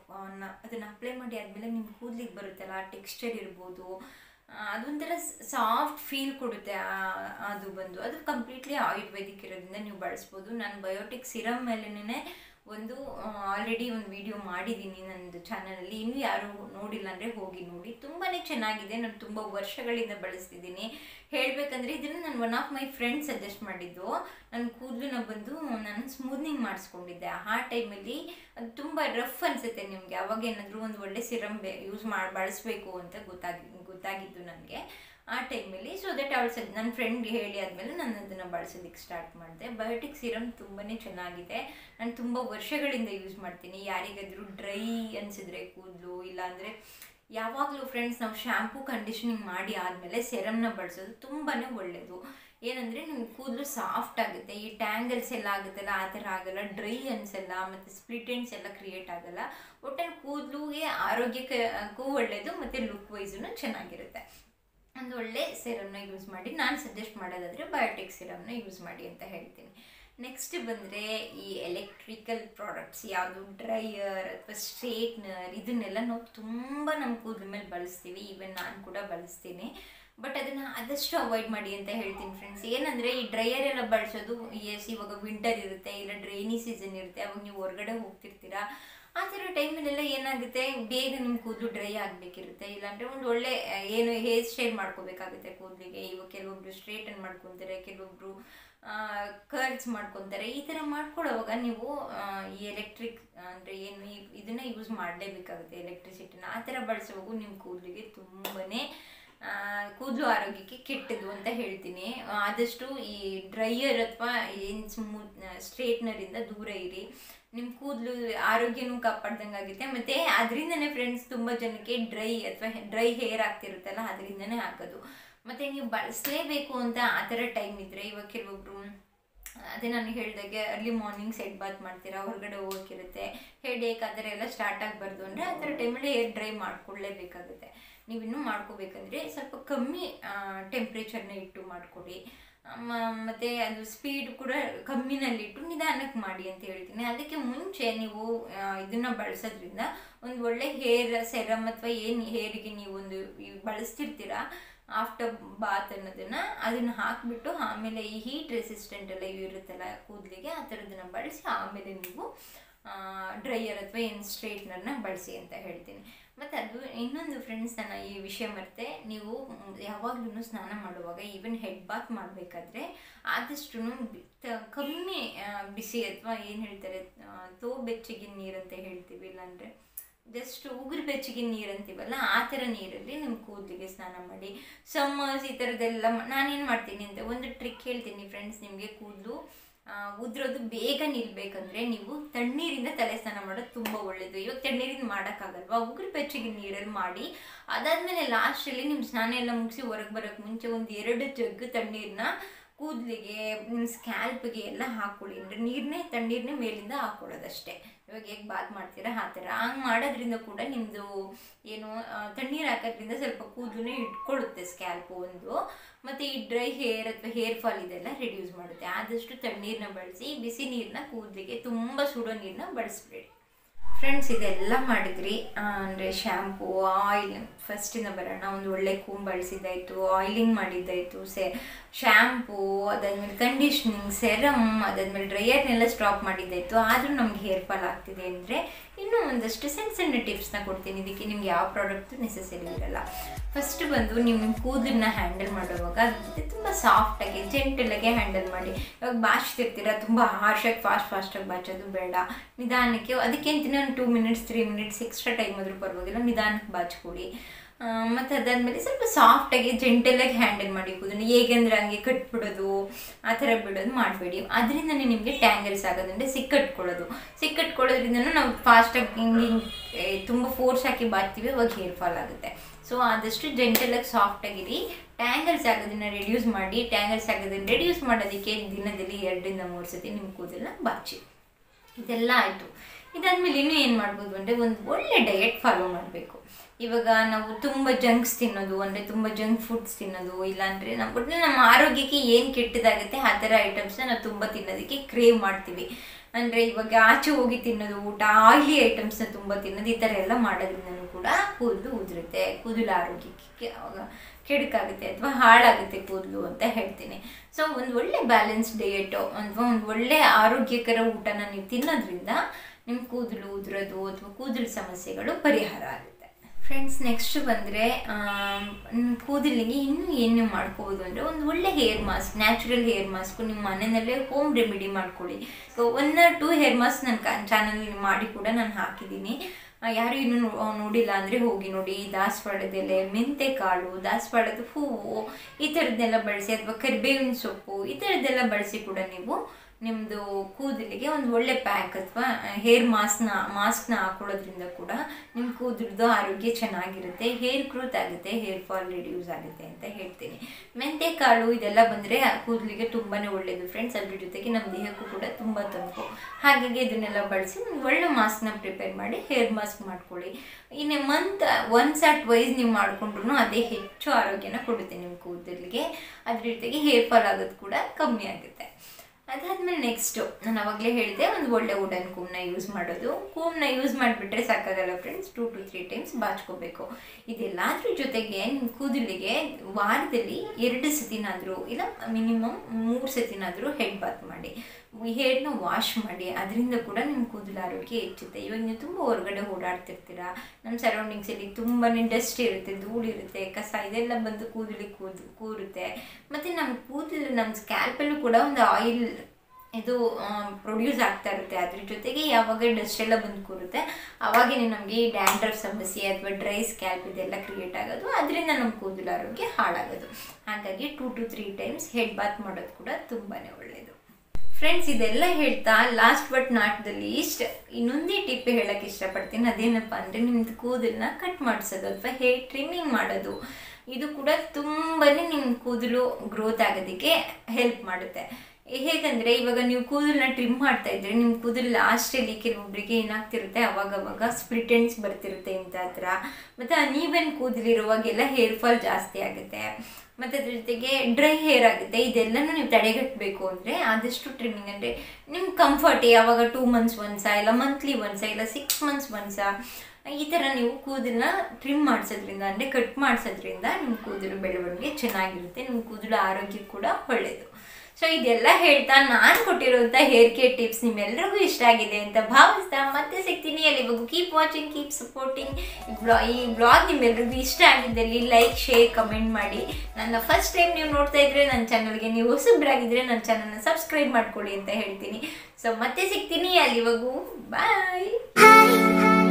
Speaker 1: ಅದನ್ನು ಅಪ್ಲೈ ಮಾಡಿ ಆದಮೇಲೆ ನಿಮ್ಮ ಕೂದಲಿಗೆ ಬರುತ್ತಲ್ಲ ಆ ಟೆಕ್ಸ್ಚರ್ ಇರ್ಬೋದು ಆ, ಅದೊಂಥರ ಸಾಫ್ಟ್ ಫೀಲ್ ಕೊಡುತ್ತೆ ಆ- ಅದು ಬಂದು ಅದು ಕಂಪ್ಲೀಟ್ಲಿ ಆಯುರ್ವೇದಿಕ್ ಇರೋದ್ರಿಂದ ನೀವು ಬಳಸ್ಬೋದು ನಾನು ಬಯೋಟಿಕ್ ಸಿರಮ್ ಮೇಲೇ ಒಂದು ಆಲ್ರೆಡಿ ಒಂದು ವಿಡಿಯೋ ಮಾಡಿದ್ದೀನಿ ನನ್ನದು ಚಾನಲಲ್ಲಿ ಇನ್ನೂ ಯಾರು ನೋಡಿಲ್ಲ ಅಂದರೆ ಹೋಗಿ ನೋಡಿ ತುಂಬಾ ಚೆನ್ನಾಗಿದೆ ನಾನು ತುಂಬ ವರ್ಷಗಳಿಂದ ಬಳಸ್ತಿದ್ದೀನಿ ಹೇಳಬೇಕಂದ್ರೆ ಇದನ್ನು ನಾನು one of my friends suggest ಮಾಡಿದ್ದು ನನ್ನ ಕೂದಲನ್ನ ಬಂದು ನಾನು ಸ್ಮೂತ್ನಿಂಗ್ ಮಾಡಿಸ್ಕೊಂಡಿದ್ದೆ ಆ ಟೈಮಲ್ಲಿ ಅದು ತುಂಬ ರಫ್ ಅನಿಸುತ್ತೆ ನಿಮಗೆ ಅವಾಗ ಏನಾದರೂ ಒಂದು ಒಳ್ಳೆ ಸಿರಮ್ ಬೇ ಯೂಸ್ ಮಾಡಿ ಬಳಸಬೇಕು ಅಂತ ಗೊತ್ತಾಗಿ ಗೊತ್ತಾಗಿದ್ದು ನನಗೆ ಆ ಟೈಮಲ್ಲಿ ಸೊ ದಟ್ ಅವಳು ಸದ್ ನನ್ನ ಫ್ರೆಂಡ್ ಹೇಳಿ ಆದಮೇಲೆ ನಾನು ಅದನ್ನು ಬಳಸೋದಕ್ಕೆ ಸ್ಟಾರ್ಟ್ ಮಾಡಿದೆ ಬಯೋಟಿಕ್ ಸಿರಮ್ ತುಂಬಾ ಚೆನ್ನಾಗಿದೆ ನಾನು ತುಂಬ ವರ್ಷಗಳಿಂದ ಯೂಸ್ ಮಾಡ್ತೀನಿ ಯಾರಿಗಾದರೂ ಡ್ರೈ ಅನಿಸಿದ್ರೆ ಕೂದಲು ಇಲ್ಲಾಂದರೆ ಯಾವಾಗಲೂ ಫ್ರೆಂಡ್ಸ್ ನಾವು ಶ್ಯಾಂಪೂ ಕಂಡೀಷನಿಂಗ್ ಮಾಡಿ ಆದಮೇಲೆ ಸೆರಮ್ನ ಬಳಸೋದು ತುಂಬಾ ಒಳ್ಳೆಯದು ಏನಂದರೆ ನಿಮ್ಮ ಕೂದಲು ಸಾಫ್ಟ್ ಆಗುತ್ತೆ ಈ ಟ್ಯಾಂಗಲ್ಸ್ ಎಲ್ಲ ಆಗುತ್ತಲ್ಲ ಆ ಥರ ಆಗಲ್ಲ ಡ್ರೈ ಅನ್ಸಲ್ಲ ಮತ್ತು ಸ್ಪ್ಲಿಟ್ ಎಂಡ್ಸ್ ಎಲ್ಲ ಕ್ರಿಯೇಟ್ ಆಗಲ್ಲ ಒಟ್ಟಲ್ಲಿ ಕೂದಲುಗೆ ಆರೋಗ್ಯಕ್ಕೂ ಒಳ್ಳೆಯದು ಮತ್ತು ಲುಕ್ ವೈಸೂ ಚೆನ್ನಾಗಿರುತ್ತೆ ಒಂದು ಒಳ್ಳೆ ಸಿರಮ್ನ ಯೂಸ್ ಮಾಡಿ ನಾನು ಸಜೆಸ್ಟ್ ಮಾಡೋದಾದರೆ ಬಯೋಟಿಕ್ ಸಿರಮ್ನ ಯೂಸ್ ಮಾಡಿ ಅಂತ ಹೇಳ್ತೀನಿ ನೆಕ್ಸ್ಟ್ ಬಂದರೆ ಈ ಎಲೆಕ್ಟ್ರಿಕಲ್ ಪ್ರಾಡಕ್ಟ್ಸ್ ಯಾವುದು ಡ್ರೈಯರ್ ಅಥವಾ ಸ್ಟ್ರೇಟ್ನರ್ ಇದನ್ನೆಲ್ಲ ನಾವು ತುಂಬ ನಮ್ಮ ಕೂದಲ ಮೇಲೆ ಬಳಸ್ತೀವಿ ಈವನ್ ನಾನು ಕೂಡ ಬಳಸ್ತೀನಿ ಬಟ್ ಅದನ್ನು ಆದಷ್ಟು ಅವಾಯ್ಡ್ ಮಾಡಿ ಅಂತ ಹೇಳ್ತೀನಿ ಫ್ರೆಂಡ್ಸ್ ಏನಂದರೆ ಈ ಡ್ರೈಯರ್ ಎಲ್ಲ ಬಳಸೋದು ಎಸ್ ಇವಾಗ ವಿಂಟರ್ ಇರುತ್ತೆ ಇಲ್ಲ ಡ್ರೈನಿ ಸೀಸನ್ ಇರುತ್ತೆ ಅವಾಗ ನೀವು ಹೊರಗಡೆ ಹೋಗ್ತಿರ್ತೀರಾ ಆ ಥರ ಟೈಮಲ್ಲೆಲ್ಲ ಏನಾಗುತ್ತೆ ಬೇಗ ನಿಮ್ಮ ಕೂದಲು ಡ್ರೈ ಆಗಬೇಕಿರುತ್ತೆ ಇಲ್ಲಾಂದರೆ ಒಂದು ಒಳ್ಳೆ ಆ, ಏನು ಹೇರ್ ಸ್ಟೈಲ್ ಮಾಡ್ಕೋಬೇಕಾಗುತ್ತೆ ಕೂದಲಿಗೆ ಇವಾಗ ಕೆಲವೊಬ್ರು ಸ್ಟ್ರೇಟನ್ ಮಾಡ್ಕೊತಾರೆ ಕೆಲವೊಬ್ರು ಕರ್ಲ್ಸ್ ಮಾಡ್ಕೊತಾರೆ ಈ ಥರ ಮಾಡ್ಕೊಳ್ಳೋವಾಗ ನೀವು ಆ, ಈ ಎಲೆಕ್ಟ್ರಿಕ್ ಅಂದರೆ ಏನು ಈ ಇದನ್ನ ಯೂಸ್ ಮಾಡಲೇಬೇಕಾಗುತ್ತೆ ಎಲೆಕ್ಟ್ರಿಸಿಟಿನ ಆ ಥರ ಬಳಸುವಾಗ ನಿಮ್ಮ ಕೂದಲಿಗೆ ತುಂಬನೇ ಕೂದಲು ಆರೋಗ್ಯಕ್ಕೆ ಕೆಟ್ಟದು ಅಂತ ಹೇಳ್ತೀನಿ ಆ, ಆದಷ್ಟು ಈ ಡ್ರೈಯರ್ ಅಥವಾ ಏನು ಸ್ಮೂತ್ ಸ್ಟ್ರೇಟ್ನರಿಂದ ದೂರ ಇರಿ ನಿಮ್ಮ ಕೂದಲು ಆರೋಗ್ಯನೂ ಕಾಪಾಡ್ದಂಗೆ ಆಗುತ್ತೆ ಮತ್ತು ಅದರಿಂದನೇ ಫ್ರೆಂಡ್ಸ್ ತುಂಬ ಜನಕ್ಕೆ ಡ್ರೈ ಅಥವಾ ಡ್ರೈ ಹೇರ್ ಆಗ್ತಿರುತ್ತಲ್ಲ ಅದರಿಂದನೇ ಆಗೋದು ಮತ್ತು ನೀವು ಬಳಸಲೇಬೇಕು ಅಂತ ಆ ಥರ ಟೈಮ್ ಇದ್ದರೆ ಇವಾಗ ಕೆಲವೊಬ್ರು ಅದೇ ನಾನು ಹೇಳಿದಾಗೆ ಅರ್ಲಿ ಮಾರ್ನಿಂಗ್ ಸೆಟ್ ಬಾತ್ ಮಾಡ್ತೀರಾ ಹೊರಗಡೆ ಹೋಗೋಕ್ಕಿರುತ್ತೆ ಹೆಡೇಕ್ ಆ ಥರ ಎಲ್ಲ ಸ್ಟಾರ್ಟ್ ಆಗಬಾರ್ದು ಅಂದರೆ ಆ ಥರ ಟೈಮಲ್ಲಿ ಹೇರ್ ಡ್ರೈ ಮಾಡ್ಕೊಳ್ಳೇಬೇಕಾಗುತ್ತೆ ನೀವು ಇನ್ನೂ ಮಾಡ್ಕೋಬೇಕಂದ್ರೆ ಸ್ವಲ್ಪ ಕಮ್ಮಿ ಟೆಂಪ್ರೇಚರ್ನ ಇಟ್ಟು ಮಾಡ್ಕೊಡಿ ಮ- ಮತ್ತೆ ಅದು ಸ್ಪೀಡ್ ಕೂಡ ಕಮ್ಮಿನಲ್ಲಿಟ್ಟು ನಿಧಾನಕ್ಕೆ ಮಾಡಿ ಅಂತ ಹೇಳ್ತೀನಿ ಅದಕ್ಕೆ ಮುಂಚೆ ನೀವು ಆ, ಇದನ್ನ ಬಳಸೋದ್ರಿಂದ ಒಂದು ಒಳ್ಳೆ ಹೇರ್ ಸೆರಮ್ ಅಥವಾ ಏನು ಹೇರಿಗೆ ನೀವು ಒಂದು ಇವ್ ಬಳಸ್ತಿರ್ತೀರಾ ಆಫ್ಟರ್ ಬಾತ್ ಅನ್ನೋದನ್ನ ಅದನ್ನ ಹಾಕ್ಬಿಟ್ಟು ಆಮೇಲೆ ಈ ಹೀಟ್ ರೆಸಿಸ್ಟೆಂಟ್ ಎಲ್ಲ ಇವು ಇರುತ್ತಲ್ಲ ಕೂದಲಿಗೆ ಆ ಥರದನ್ನ ಬಳಸಿ ಆಮೇಲೆ ನೀವು ಡ್ರೈಯರ್ ಅಥವಾ ಏನು ಸ್ಟ್ರೈಟ್ನರ್ನ ಬಳಸಿ ಅಂತ ಹೇಳ್ತೀನಿ ಮತ್ತು ಅದು ಇನ್ನೊಂದು ಫ್ರೆಂಡ್ಸ್ ನಾನು ಈ ವಿಷಯ ಮರೆತೆ ನೀವು ಯಾವಾಗ್ಲೂ ಸ್ನಾನ ಮಾಡುವಾಗ ಈವನ್ ಹೆಡ್ ಬಾತ್ ಮಾಡಬೇಕಾದ್ರೆ ಆದಷ್ಟು ಕಮ್ಮಿ ಆ, ಬಿಸಿ ಅಥವಾ ಏನು ಹೇಳ್ತಾರೆ ಆ, ತೋ ಬೆಚ್ಚಗಿನ ನೀರು ಅಂತ ಹೇಳ್ತೀವಿ ಇಲ್ಲಾಂದರೆ ಜಸ್ಟ್ ಉಗುರು ಬೆಚ್ಚಗಿನ ನೀರು ಅಂತೀವಲ್ಲ ಆ ಥರ ನೀರಲ್ಲಿ ನಿಮ್ಮ ಕೂದಲಿಗೆ ಸ್ನಾನ ಮಾಡಿ ಸಮ್ಮರ್ಸ್ ಈ ಥರದ್ದೆಲ್ಲ ಮ- ನಾನೇನು ಮಾಡ್ತೀನಿ ಅಂತ ಒಂದು ಟ್ರಿಕ್ ಹೇಳ್ತೀನಿ ಫ್ರೆಂಡ್ಸ್ ನಿಮಗೆ ಕೂದಲು ಉದ್ರೋದು ಬೇಗ ನಿಲ್ಬೇಕಂದ್ರೆ ನೀವು ತಣ್ಣೀರಿಂದ ತಲೆ ಸ್ನಾನ ಮಾಡೋದು ತುಂಬ ಒಳ್ಳೆಯದು ಇವಾಗ ತಣ್ಣೀರಿಂದ ಮಾಡೋಕ್ಕಾಗಲ್ವಾ ಉಗುರು ಬೆಚ್ಚಗಿನ ನೀರಲ್ಲಿ ಮಾಡಿ ಅದಾದಮೇಲೆ ಲಾಸ್ಟಲ್ಲಿ ನಿಮ್ಮ ಸ್ನಾನ ಎಲ್ಲ ಮುಗಿಸಿ ಹೊರಗೆ ಬರೋಕ್ಕೆ ಮುಂಚೆ ಒಂದು ಎರಡು ಜಗ್ಗು ತಣ್ಣೀರನ್ನ ಕೂದಲಿಗೆ ನಿಮ್ಮ ಸ್ಕ್ಯಾಲ್ಪ್ಗೆ ಎಲ್ಲ ಹಾಕ್ಕೊಳ್ಳಿ ಅಂದರೆ ನೀರನ್ನೇ ತಣ್ಣೀರನ್ನೇ ಮೇಲಿಂದ ಹಾಕ್ಕೊಳ್ಳೋದಷ್ಟೇ ಇವಾಗ ಹೇಗೆ ಬಾತ್ ಮಾಡ್ತೀರಾ ಆ ಥರ ಹಂಗೆ ಮಾಡೋದ್ರಿಂದ ಕೂಡ ನಿಮ್ಮದು ಏನು ಆ, ತಣ್ಣೀರು ಹಾಕೋದ್ರಿಂದ ಸ್ವಲ್ಪ ಕೂದಲನ್ನೇ ಇಟ್ಕೊಳ್ಳುತ್ತೆ ಸ್ಕ್ಯಾಲ್ಪು ಒಂದು ಮತ್ತು ಈ ಡ್ರೈ ಹೇರ್ ಅಥವಾ ಹೇರ್ ಫಾಲ್ ಇದೆಲ್ಲ ರಿಡ್ಯೂಸ್ ಮಾಡುತ್ತೆ ಆದಷ್ಟು ತಣ್ಣೀರನ್ನ ಬಳಸಿ ಬಿಸಿ ನೀರನ್ನ ಕೂದಲಿಗೆ ತುಂಬ ಸುಡೋ ನೀರನ್ನ ಬಳಸ್ಬೇಡಿ ಫ್ರೆಂಡ್ಸ್ ಇದೆಲ್ಲ ಮಾಡಿದ್ರಿ ಅಂದರೆ ಶ್ಯಾಂಪು ಆಯಿಲ್ ಫಸ್ಟಿಂದ ಬರೋಣ ಒಂದು ಒಳ್ಳೆ ಕೂಮ್ ಬಳಸಿದ್ದಾಯಿತು ಆಯಿಲಿಂಗ್ ಮಾಡಿದ್ದಾಯಿತು ಸೆ ಶ್ಯಾಂಪು ಅದಾದ್ಮೇಲೆ ಕಂಡೀಷ್ನಿಂಗ್ ಸೆರಮ್ ಅದಾದ್ಮೇಲೆ ಡ್ರೈಯರ್ನೆಲ್ಲ ಸ್ಟಾಪ್ ಮಾಡಿದ್ದಾಯಿತು ಆದರೂ ನಮ್ಗೆ ಹೇರ್ ಫಾಲ್ ಆಗ್ತಿದೆ ಅಂದರೆ ಇನ್ನೂ ಒಂದಷ್ಟು ಸಣ್ಣ ಸಣ್ಣ ಟಿಪ್ಸ್ನ ಕೊಡ್ತೀನಿ ಇದಕ್ಕೆ ನಿಮ್ಗೆ ಯಾವ ಪ್ರಾಡಕ್ಟು ನೆಸೆಸರಿ ಇರಲ್ಲ ಫಸ್ಟ್ ಬಂದು ನೀವು ನಿಮ್ಮ ಕೂದಲನ್ನ ಹ್ಯಾಂಡಲ್ ಮಾಡುವಾಗ ಅದ್ರ ಜೊತೆ ತುಂಬ ಸಾಫ್ಟಾಗಿ ಜೆಂಟಲಾಗೆ ಹ್ಯಾಂಡಲ್ ಮಾಡಿ ಇವಾಗ ಬಾಚ್ತಿರ್ತೀರ ತುಂಬ ಹಾರ್ಶಾಗಿ ಫಾಸ್ಟ್ ಫಾಸ್ಟಾಗಿ ಬಾಚೋದು ಬೇಡ ನಿಧಾನಕ್ಕೆ ಅದಕ್ಕಿಂತ ಒಂದು two minutes three minutes extra time ಆದರೂ ಪರವಾಗಿಲ್ಲ ನಿಧಾನಕ್ಕೆ ಬಾಚ್ಕೊಳ್ಳಿ ಮತ್ತು ಅದಾದಮೇಲೆ ಸ್ವಲ್ಪ ಸಾಫ್ಟಾಗಿ ಜೆಂಟಲಾಗಿ ಹ್ಯಾಂಡಲ್ ಮಾಡಿ ಕೂದಲು ಹೇಗೆಂದ್ರೆ ಹಂಗೆ ಕಟ್ಬಿಡೋದು ಆ ಥರ ಬಿಡೋದು ಮಾಡಬೇಡಿ ಅದರಿಂದನೇ ನಿಮಗೆ ಟ್ಯಾಂಗಲ್ಸ್ ಆಗೋದಂದ್ರೆ ಸಿಕ್ಕಟ್ಕೊಳ್ಳೋದು ಸಿಕ್ಕಟ್ಕೊಳ್ಳೋದ್ರಿಂದನೂ ನಾವು ಫಾಸ್ಟಾಗಿ ಹಿಂಗೆ ಹಿಂಗೆ ತುಂಬ ಫೋರ್ಸ್ ಹಾಕಿ ಬಾಚ್ತೀವಿ ಅವಾಗ ಹೇರ್ ಫಾಲ್ ಆಗುತ್ತೆ ಸೊ ಆದಷ್ಟು ಜೆಂಟಲಾಗಿ ಸಾಫ್ಟಾಗಿರಿ ಟ್ಯಾಂಗಲ್ಸ್ ಆಗೋದನ್ನ ರೆಡ್ಯೂಸ್ ಮಾಡಿ ಟ್ಯಾಂಗಲ್ಸ್ ಆಗೋದನ್ನ ರೆಡ್ಯೂಸ್ ಮಾಡೋದಕ್ಕೆ ದಿನದಲ್ಲಿ ಎರಡರಿಂದ ಮೂರು ಸತಿ ನಿಮ್ಮ ಕೂದಲನ್ನ ಬಾಚಿ ಇದೆಲ್ಲ ಆಯಿತು ಇದಾದ್ಮೇಲೆ ಇನ್ನೂ ಏನು ಮಾಡ್ಬೋದು ಅಂದರೆ ಒಂದು ಒಳ್ಳೆ ಡಯಟ್ ಫಾಲೋ ಮಾಡಬೇಕು ಇವಾಗ ನಾವು ತುಂಬ ಜಂಕ್ಸ್ ತಿನ್ನೋದು ಅಂದರೆ ತುಂಬ ಜಂಕ್ ಫುಡ್ಸ್ ತಿನ್ನೋದು ಇಲ್ಲಾಂದರೆ ನಮ್ಮ ಒಟ್ಟಿನಲ್ಲಿ ನಮ್ಮ ಆರೋಗ್ಯಕ್ಕೆ ಏನು ಕೆಟ್ಟದಾಗುತ್ತೆ ಆ ಥರ ಐಟಮ್ಸ್ನ ನಾವು ತುಂಬ ತಿನ್ನೋದಕ್ಕೆ ಕ್ರೇವ್ ಮಾಡ್ತೀವಿ ಅಂದರೆ ಇವಾಗ ಆಚೆ ಹೋಗಿ ತಿನ್ನೋದು ಊಟ ಆಯಿಲಿ ಐಟಮ್ಸ್ನ ತುಂಬ ತಿನ್ನೋದು ಈ ಥರ ಎಲ್ಲ ಮಾಡೋದ್ರಿಂದನೂ ಕೂಡ ಕೂದಲು ಉದುರುತ್ತೆ ಕೂದಲು ಆರೋಗ್ಯಕ್ಕೆ ಅವಾಗ ಕೆಡುಕಾಗುತ್ತೆ ಅಥವಾ ಹಾಳಾಗುತ್ತೆ ಕೂದಲು ಅಂತ ಹೇಳ್ತೀನಿ ಸೊ ಒಂದು ಒಳ್ಳೆ ಬ್ಯಾಲೆನ್ಸ್ ಡಯಟು ಅಥವಾ ಒಂದು ಒಳ್ಳೆ ಆರೋಗ್ಯಕರ ಊಟನ ನೀವು ತಿನ್ನೋದ್ರಿಂದ ನಿಮ್ಮ ಕೂದಲು ಉದುರೋದು ಅಥವಾ ಕೂದಲು ಸಮಸ್ಯೆಗಳು ಪರಿಹಾರ ಆಗುತ್ತೆ ಫ್ರೆಂಡ್ಸ್ ನೆಕ್ಸ್ಟ್ ಬಂದರೆ ಕೂದಲಿಗೆ ಇನ್ನೂ ಏನು ಮಾಡ್ಕೋಬೋದು ಅಂದರೆ ಒಂದು ಒಳ್ಳೆ hair mask natural hair mask ನಿಮ್ಮ ಮನೆಯಲ್ಲೇ ಹೋಮ್ ರೆಮಿಡಿ ಮಾಡ್ಕೊಳ್ಳಿ so one or two hair mask ನನ್ನ ಚಾನಲಲ್ಲಿ ಮಾಡಿ ಕೂಡ ನಾನು ಹಾಕಿದ್ದೀನಿ ಆ, ಯಾರು ಇನ್ನೂ ನೋ- ನೋಡಿಲ್ಲ ಅಂದರೆ ಹೋಗಿ ನೋಡಿ ದಾಸವಾಳದ ಎಲೆ ಮೆಂತೆ ಕಾಳು ದಾಸವಾಳದ ಹೂವು ಈ ಥರದ್ದೆಲ್ಲ ಬಳಸಿ ಅಥವಾ ಕರಿಬೇವಿನ ಸೊಪ್ಪು ಈ ಥರದ್ದೆಲ್ಲ ಬಳಸಿ ಕೂಡ ನೀವು ನಿಮ್ಮದು ಕೂದಲಿಗೆ ಒಂದು ಒಳ್ಳೆ ಪ್ಯಾಕ್ ಅಥವಾ ಹೇರ್ ಮಾಸ್ಕ್ನ ಮಾಸ್ಕ್ನ ಹಾಕೊಳ್ಳೋದ್ರಿಂದ ಕೂಡ ನಿಮ್ಮ ಕೂದಲದು ಆರೋಗ್ಯ ಚೆನ್ನಾಗಿರುತ್ತೆ ಹೇರ್ ಗ್ರೋತ್ ಆಗುತ್ತೆ ಹೇರ್ ಫಾಲ್ ರಿಡ್ಯೂಸ್ ಆಗುತ್ತೆ ಅಂತ ಹೇಳ್ತೀನಿ ಮೆಂತೆ ಕಾಳು ಇದೆಲ್ಲ ಬಂದರೆ ಕೂದಲಿಗೆ ತುಂಬಾ ಒಳ್ಳೆಯದು ಫ್ರೆಂಡ್ಸ್ ಅದ್ರ ಜೊತೆಗೆ ನಮ್ಮ ದೇಹಕ್ಕೂ ಕೂಡ ತುಂಬ ತಂಪು ಹಾಗಾಗಿ ಇದನ್ನೆಲ್ಲ ಬಳಸಿ ಒಂದು ಒಳ್ಳೆ ಮಾಸ್ಕ್ನ ಪ್ರಿಪೇರ್ ಮಾಡಿ ಹೇರ್ ಮಾಸ್ಕ್ ಮಾಡ್ಕೊಳ್ಳಿ ಇನ್ನು ಮಂತ್ ಒನ್ಸ್ ಆಟ್ ವೈಸ್ ನೀವು ಮಾಡಿಕೊಂಡ್ರು ಅದೇ ಹೆಚ್ಚು ಆರೋಗ್ಯನ ಕೊಡುತ್ತೆ ನಿಮ್ಮ ಕೂದಲಿಗೆ ಅದ್ರ ಜೊತೆಗೆ ಹೇರ್ ಫಾಲ್ ಆಗೋದು ಕೂಡ ಕಮ್ಮಿ ಆಗುತ್ತೆ ಅದಾದ್ಮೇಲೆ ನೆಕ್ಸ್ಟು ನಾನು ಅವಾಗಲೇ ಹೇಳಿದೆ ಒಂದು ಒಳ್ಳೆ ವುಡನ್ ಕೂಮ್ನ ಯೂಸ್ ಮಾಡೋದು ಕೂಮ್ನ ಯೂಸ್ ಮಾಡಿಬಿಟ್ರೆ ಸಾಕಾಗಲ್ಲ friends two to three times ಬಾಚ್ಕೋಬೇಕು ಇದೆಲ್ಲದ್ರ ಜೊತೆಗೆ ನಿಮ್ಮ ಕೂದಲಿಗೆ ವಾರದಲ್ಲಿ ಎರಡು ಸತಿನಾದರೂ ಇಲ್ಲ ಮಿನಿಮಮ್ ಮೂರು ಸತಿನಾದರೂ ಹೆಡ್ ಬಾತ್ ಮಾಡಿ ಹೇರ್ನ ವಾಶ್ ಮಾಡಿ ಅದರಿಂದ ಕೂಡ ನಿಮ್ಮ ಕೂದಲು ಆರೋಗ್ಯ ಹೆಚ್ಚುತ್ತೆ ಇವಾಗ ನೀವು ತುಂಬ ಹೊರಗಡೆ ಓಡಾಡ್ತಿರ್ತೀರ ನಮ್ಮ ಸರೌಂಡಿಂಗ್ಸಲ್ಲಿ ತುಂಬಾ ಡಸ್ಟ್ ಇರುತ್ತೆ ಧೂಳು ಇರುತ್ತೆ ಕಸ ಇದೆಲ್ಲ ಬಂದು ಕೂದಲಿಗೆ ಕೂದು ಕೂರುತ್ತೆ ಮತ್ತು ನಮ್ಮ ಕೂದಲು ನಮ್ಮ ಸ್ಕ್ಯಾಲ್ಪಲ್ಲೂ ಕೂಡ ಒಂದು ಆಯಿಲ್ ಇದು ಪ್ರೊಡ್ಯೂಸ್ ಆಗ್ತಾ ಇರುತ್ತೆ ಅದ್ರ ಜೊತೆಗೆ ಯಾವಾಗ ಡಸ್ಟ್ ಎಲ್ಲ ಬಂದು ಕೂರುತ್ತೆ ಅವಾಗೇನೆ ನಮಗೆ ಈ ಡ್ಯಾಂಡ್ರಫ್ ಸಮಸ್ಯೆ ಅಥವಾ ಡ್ರೈ ಸ್ಕ್ಯಾಲ್ಪ್ ಇದೆಲ್ಲ ಕ್ರಿಯೇಟ್ ಆಗೋದು ಅದರಿಂದ ನಮ್ಮ ಕೂದಲು ಆರೋಗ್ಯ ಹಾಳಾಗೋದು ಹಾಗಾಗಿ two to three times head bath ಮಾಡೋದು ಕೂಡ ತುಂಬಾ ಒಳ್ಳೆಯದು ಫ್ರೆಂಡ್ಸ್ ಇದೆಲ್ಲ ಹೇಳ್ತಾ last but not the least ಇನ್ನೊಂದೇ ಟಿಪ್ ಹೇಳಕ್ಕೆ ಇಷ್ಟಪಡ್ತೀನಿ ಅದೇನಪ್ಪ ಅಂದರೆ ನಿಮ್ಮದು ಕೂದಲನ್ನ ಕಟ್ ಮಾಡಿಸೋದು ಅಥವಾ ಹೇರ್ ಟ್ರಿಮ್ಮಿಂಗ್ ಮಾಡೋದು ಇದು ಕೂಡ ತುಂಬಾ ನಿಮ್ಮ ಕೂದಲು ಗ್ರೋತ್ ಆಗೋದಕ್ಕೆ ಹೆಲ್ಪ್ ಮಾಡುತ್ತೆ ಹೇಗಂದರೆ ಇವಾಗ ನೀವು ಕೂದಲನ್ನ ಟ್ರಿಮ್ ಮಾಡ್ತಾ ಇದ್ರೆ ನಿಮ್ಮ ಕೂದಲು ಲಾಸ್ಟಲ್ಲಿ ಕೆಲವೊಬ್ಬರಿಗೆ ಏನಾಗ್ತಿರುತ್ತೆ ಅವಾಗವಾಗ ಸ್ಪ್ಲಿಟ್ ಎಂಡ್ಸ್ ಬರ್ತಿರುತ್ತೆ ಇಂಥ ಹತ್ರ ಮತ್ತು ಅನೀವನ್ ಕೂದಲಿರುವಾಗೆಲ್ಲ ಹೇರ್ ಫಾಲ್ ಜಾಸ್ತಿ ಆಗುತ್ತೆ ಮತ್ತು ಅದ್ರ ಜೊತೆಗೆ ಡ್ರೈ ಹೇರ್ ಆಗುತ್ತೆ ಇದೆಲ್ಲನೂ ನೀವು ತಡೆಗಟ್ಟಬೇಕು ಅಂದರೆ ಆದಷ್ಟು ಟ್ರಿಮ್ಮಿಂಗ್ ಅಂದರೆ ನಿಮ್ಮ ಕಂಫರ್ಟ್ ಯಾವಾಗ ಟೂ ಮಂತ್ಸ್ ಒನ್ಸ ಇಲ್ಲ ಮಂತ್ಲಿ ಒನ್ಸ ಇಲ್ಲ ಸಿಕ್ಸ್ ಮಂತ್ಸ್ ಒನ್ಸ ಈ ಥರ ನೀವು ಕೂದಲನ್ನ ಟ್ರಿಮ್ ಮಾಡಿಸೋದ್ರಿಂದ ಅಂದರೆ ಕಟ್ ಮಾಡಿಸೋದ್ರಿಂದ ನಿಮ್ಮ ಕೂದಲು ಬೆಳವಣಿಗೆ ಚೆನ್ನಾಗಿರುತ್ತೆ ನಿಮ್ಮ ಕೂದಲು ಆರೋಗ್ಯ ಕೂಡ ಒಳ್ಳೆಯದು ಸೊ ಇದೆಲ್ಲ ಹೇಳ್ತಾ ನಾನು ಕೊಟ್ಟಿರುವಂಥ ಹೇರ್ ಕೇರ್ ಟಿಪ್ಸ್ ನಿಮ್ಮೆಲ್ಲರಿಗೂ ಇಷ್ಟ ಆಗಿದೆ ಅಂತ ಭಾವಿಸ್ತಾ ಮತ್ತೆ ಸಿಗ್ತೀನಿ ಅಲ್ಲಿವರೆಗೂ ಕೀಪ್ ವಾಚಿಂಗ್ ಕೀಪ್ ಸಪೋರ್ಟಿಂಗ್ ಬ್ಲಾ ಈ ಬ್ಲಾಗ್ ನಿಮ್ಮೆಲ್ಲರಿಗೂ ಇಷ್ಟ ಆಗಿದ್ದಲ್ಲಿ ಲೈಕ್ ಶೇರ್ ಕಮೆಂಟ್ ಮಾಡಿ ನನ್ನ ಫಸ್ಟ್ ಟೈಮ್ ನೀವು ನೋಡ್ತಾ ಇದ್ರೆ ನನ್ನ ಚಾನಲ್ಗೆ ನೀವು ಹೊಸಬ್ರಾಗಿದ್ದರೆ ನನ್ನ ಚಾನಲ್ನ ಸಬ್ಸ್ಕ್ರೈಬ್ ಮಾಡ್ಕೊಳ್ಳಿ ಅಂತ ಹೇಳ್ತೀನಿ ಸೊ ಮತ್ತೆ ಸಿಗ್ತೀನಿ ಅಲ್ಲಿವರೆಗೂ ಬಾಯ್